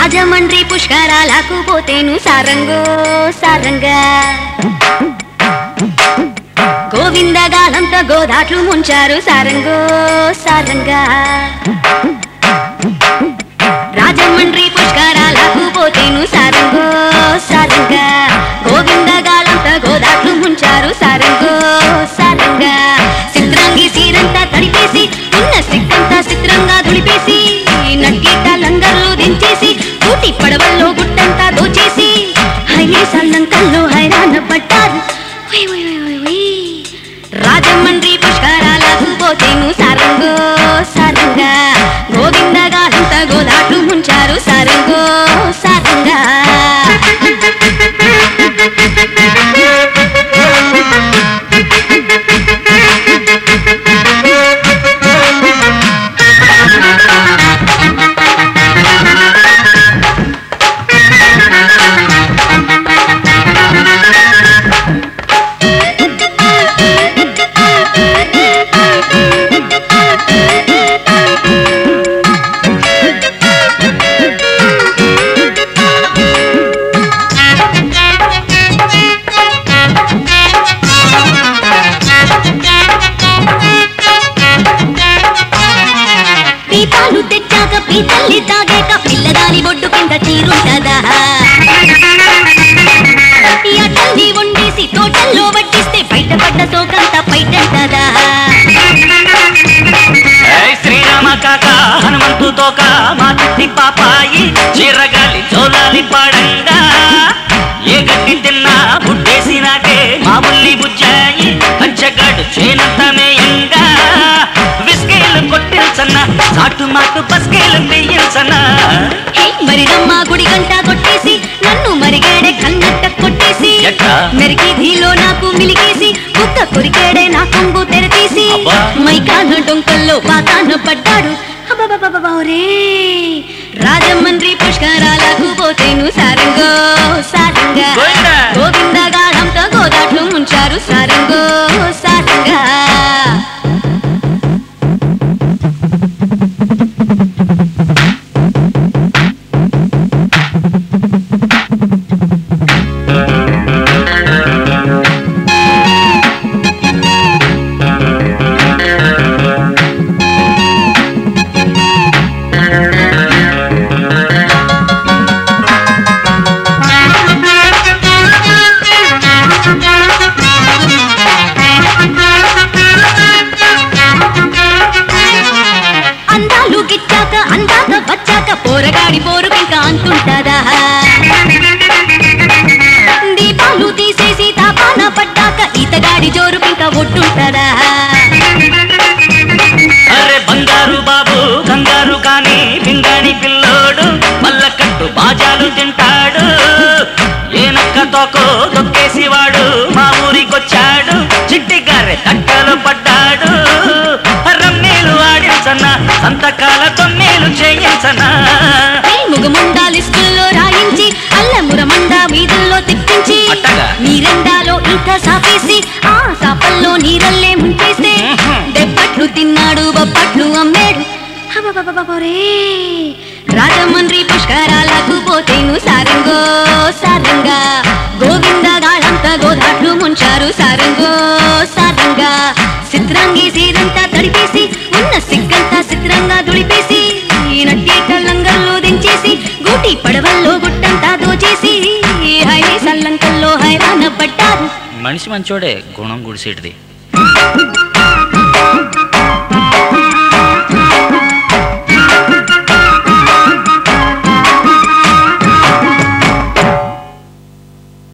రాజమండ్రి పుష్కరాలకు పోతేను సారంగో సారంగా గోవిందగాలంత గోదాట్లు ముంచారు సారంగో సారంగా రాజమండ్రి పుష్కరాలకు పోతేను సారంగో సారంగా గోవిందగాలంత గోదాట్లు ముంచారు సారంగో సారంగా చిత్రంగి సీరంతా తడిపేసి ఉన్న సిక్కంతా చిత్రంగా దుడిపేసి నట్టిట లంగర్లు దించేసి కూటి పడవల్లో గుట్టంతా దోచేసి హైలే సల్లంకల్లో హైరాణ పడ్డారు ఉయ్ ఉయ్ ఉయ్ ఉయ్ ఉయ్. రాజమండ్రి పుష్కరాలకు పోతేను సారంగో సారంగా గోవిందగాలంత గోదాట్లు ముంచారు సారంగో సారంగా పీపాలు తెచ్చాక పీతల్లి తాగాక పిల్లదాని బొడ్డు కింద తీరుంటదా ఈ అటల్ని వండేసి తోటల్లో వడ్డిస్తే బయటపడ్డ తోకంతా బయటంటదా ఏయ్ శ్రీరామ కాక హనుమంతు తోక మా చిట్టి పాపాయి చీరగాలి చోలాలి పాడంగా ఏ గట్టి తిన్నా బుడ్డేసినాకే మా బుల్లి బుజ్జాయి కంచగాడు చేనంత మేయంగా విస్కేలు కొట్టిల్సన్న సాటు మాటు బస్కేలు వేయించన్నా హే, మరిడమ్మ గుడి గంట కొట్టేసి నన్ను మరిగాడే కన్నట్ట కొట్టేసి ఎట్టా? మెరిగి ధీలో నాకు మిలిగేసి కుక్క కొరికాడే నా కొంగు తెరతీసి అబ్బా. మైకాన డొంకల్లో పాతాన పడ్డాడు అబ్బబ్బబ్బబ్బబ్బోరే. రాజమండ్రి పుష్కరాలకు పోతేను సారంగో సారంగా గోవిందా. గోవిందగాడంతో గోదాట్లు ముంచారు సారంగో సారంగా అందాలు గిచ్చాక అందాక వచ్చాక పోరగాడి పోరుకింక అంతుంటదా దీపాలు తీసేసి తాపాన పడ్డాక ఈతగాడి జోరుకింక ఒట్టుంటదా అరే బంగారు బాబు కంగారు కాని పింగాణి పిల్లోడు మల్లకట్టు బాజాలు తింటాడు ఏనక్క తోకో తొక్కేసి వాడు మా ఊరికొచ్చాడు చిట్టి గారె తట్టలు పడ్డాడు రమ్మేలు ఆడించన సంతకాల తొమ్మేలు చేయించనా ఈ ముగముండా లిస్టుల్లో రాయించి అల్లమురమండా వీధుల్లో తిప్పించి అట్టగా? నీరెండాలో ఇంకా సాపేసి ఆ సాపల్లో నీరల్లే ముంచేస్తే మ్హూ. దెబ్బట్లు తిన్నాడు బొప్పట్లు అమ్మాడు హబబబబబోరే. రాజమండ్రి పుష్కరాలకు పోతేను సారంగో సారంగా గోవిందగాడంత గోదాట్లు ముంచారు సారంగో సారంగా చిత్రంగి సీరంతా తడిపేసి ఉన్న సిగ్గంతా చిత్రంగా దుడిపేసి ఈ నట్టేట లంగల్లో దించేసి గూటి పడవల్లో గుట్టంతా దోచేసి హైలే సల్లంకల్లో హైరాణ పడ్డారు మనిషి మంచోడే గుణం గుడిసేటిది